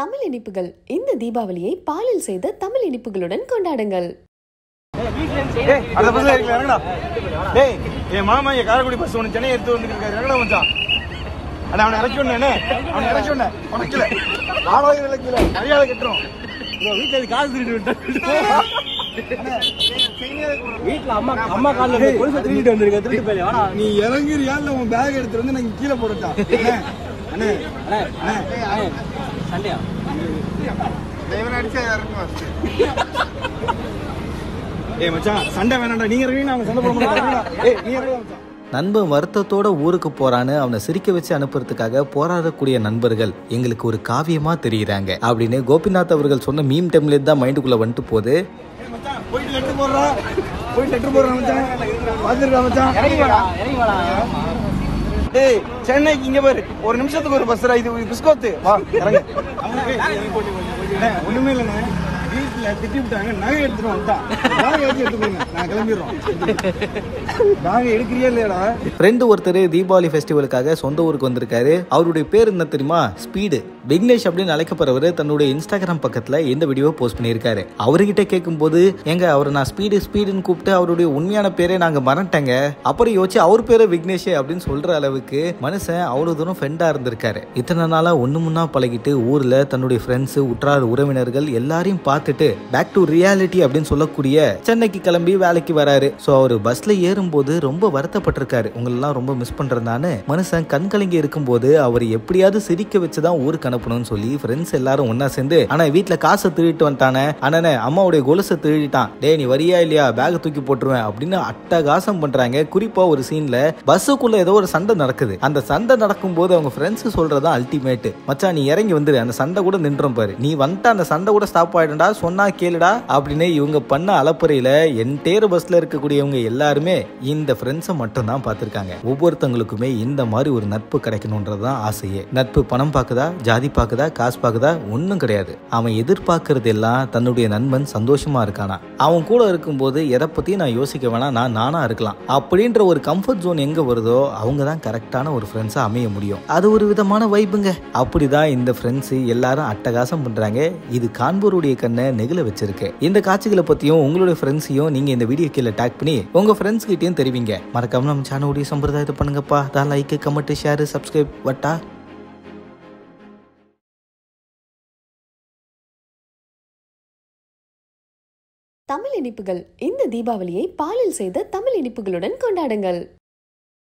தமிழ் இனிப்புகள் இந்த தீபாவளியை பாலில் செய்த தமிழ் இனிப்புகளுடன் கொண்டாடுங்கள் டேய் அந்த பஸ்ல இருக்கல இறங்கடா டேய் என் மாமா என் காரைக்குடி பஸ் ஒன்று சென்னை எடுத்து வந்துருக்காரு இறங்கடா மச்சான் அண்ணா அவனை இறக்கி விடனே அவனை இறக்கி விடனே உனக்கல நாலாயிரம் இலக்கில மரியாதை கட்டுறோம் வீட்டுல காசு திருட்டு வீட்டுல அம்மா அம்மா காலில் பொலிச திருடிட்டு வந்திருக்க திருட்டு போய் வாடா நீ இறங்குறியா இல்ல உன் பேக் எடுத்துட்டு வந்து நான் கீழே போடட்டா அண்ணே அண்ணே அண்ணே அண்ணே சண்டையா ஏய் மச்சான் சண்டை வேணாம்டா நீங்க இறங்கி நான் சண்டை போட மாட்டேன் ஏய் நீ இறங்கடா மச்சான் நண்பன் வருத்தத்தோட ஊருக்கு போறான்னு அவனை சிரிக்க வச்சு அனுப்புறதுக்காக போராடக்கூடிய நண்பர்கள் எங்களுக்கு ஒரு காவியமா தெரியுறாங்க அப்படின்னு கோபிநாத் அவர்கள் சொன்ன மீம் டெம்லேட் தான் மைண்டுக்குள்ள வந்துட்டு போகுது ஏய் மச்சான் போயிட்டு லெட்டர் போடுறா போயிட்டு லெட்டர் போடுறா மச்சான் வந்துருக்கா மச்சான் இறங்கி வாடா இறங்கி வாடா டேய் சென்னைக்கு இங்க பாரு ஒரு நிமிஷத்துக்கு ஒரு பஸ்ரா இது பிஸ்கோத்து வா இறங்கு அண்ணே, ஒண்ணுமே இல்லைண்ணே வீட்டுல திட்டி விட்டாங்க நகை எடுத்துட்டு வந்துட்டான் நகை எடுத்து எடுத்துக்கோங்க நான் கிளம்பிடுறோம் நகை எடுக்கிறியா இல்லையாடா ஃப்ரெண்டு ஒருத்தர் தீபாவளி ஃபெஸ்டிவலுக்காக சொந்த ஊருக்கு வந்திருக்காரு அவருடைய பேர் என்ன தெரியுமா ஸ்பீடு விக்னேஷ் அப்படின்னு அழைக்கப்படுறவர் தன்னுடைய இன்ஸ்டாகிராம் பக்கத்துல இந்த வீடியோவை போஸ்ட் பண்ணியிருக்காரு அவர்கிட்ட கேட்கும்போது எங்க அவரை நான் ஸ்பீடு ஸ்பீடுன்னு கூப்பிட்டு அவருடைய உண்மையான பேரே நாங்க மறந்துட்டேங்க அப்புறம் யோசிச்சு அவர் பேரு விக்னேஷ் அப்படின்னு சொல்ற அளவுக்கு மனுஷன் அவ்வளவு தூரம் ஃப்ரெண்டா இருந்திருக்காரு இத்தனை நாளா ஒண்ணு முன்னா பழகிட்டு ஊர்ல தன்னுடைய ஃப்ரெண்ட்ஸ் உற்றார் உறவினர்கள் எல்லாரையும் பார்த்துட்டு பேக் டு ரியாலிட்டி அப்படின்னு சொல்லக்கூடிய சென்னைக்கு கிளம்பி வேலைக்கு வராரு ஸோ அவர் பஸ்ல ஏறும்போது ரொம்ப வருத்தப்பட்டிருக்காரு உங்களெல்லாம் ரொம்ப மிஸ் பண்றதான்னு மனுஷன் கண் கலங்கி இருக்கும்போது அவர் எப்படியாவது சிரிக்க வச்சுதான் ஊருக்கு அனுப்பணும்னு சொல்லி ஃப்ரெண்ட்ஸ் எல்லாரும் ஒண்ணா சேர்ந்து ஆனா வீட்டுல காசை திருடிட்டு வந்துட்டானே அண்ணனே அம்மாவுடைய கொலுசை திருடிட்டான் டேய் நீ வரியா இல்லையா பேக் தூக்கி போட்டுருவேன் அப்படின்னு அட்டகாசம் பண்றாங்க குறிப்பா ஒரு சீன்ல பஸ்ஸுக்குள்ள ஏதோ ஒரு சண்டை நடக்குது அந்த சண்டை நடக்கும்போது அவங்க ஃப்ரெண்ட்ஸ் சொல்றதா அல்டிமேட் மச்சான் நீ இறங்கி வந்துரு அந்த சண்டை கூட நின்றோம் பாரு நீ வந்துட்டு அந்த சண்டை கூட ஸ்டாப் ஆயிடும்டா சொன்னா கேளுடா அப்படின்னு இவங்க பண்ண அலப்பறையில என்டேர் பஸ்ல இருக்கக்கூடியவங்க எல்லாருமே இந்த ஃப்ரெண்ட்ஸை மட்டும் தான் பார்த்திருக்காங்க ஒவ்வொருத்தங்களுக்குமே இந்த மாதிரி ஒரு நட்பு கிடைக்கணுன்றது தான் ஆசையே நட்பு பணம் பார்க்குதா ஜாதி பார்க்குதா காசு பார்க்குதா ஒன்றும் கிடையாது அவன் எதிர்பார்க்கறது எல்லாம் தன்னுடைய நண்பன் சந்தோஷமா இருக்கானா அவன் கூட இருக்கும்போது எதை பத்தியும் நான் யோசிக்க வேணாம் நான் நானா இருக்கலாம் அப்படின்ற ஒரு கம்ஃபர்ட் ஜோன் எங்க வருதோ அவங்க தான் கரெக்டான ஒரு ஃப்ரெண்ட்ஸா அமைய முடியும் அது ஒரு விதமான வைப்புங்க அப்படிதான் இந்த ஃப்ரெண்ட்ஸ் எல்லாரும் அட்டகாசம் பண்றாங்க இது காண்போருடைய கண்ணை நெகிழ வச்சிருக்கு இந்த காட்சிகளை பத்தியும் உங்களுடைய ஃப்ரெண்ட்ஸையும் நீங்க இந்த வீடியோ கீழே டேக் பண்ணி உங்க ஃப்ரெண்ட்ஸ் கிட்டயும் தெரிவிங்க மறக்காம நம்ம சேனலுடைய சம்பிரதாயத்தை பண்ணுங்கப்பா தான் லைக் கமெண்ட் ஷேர் சப்ஸ்கிரைப் வட்டா தமிழ் இனிப்புகள் இந்த தீபாவளியை பாலில் செய்த தமிழ் இனிப்புகளுடன் கொண்டாடுங்கள்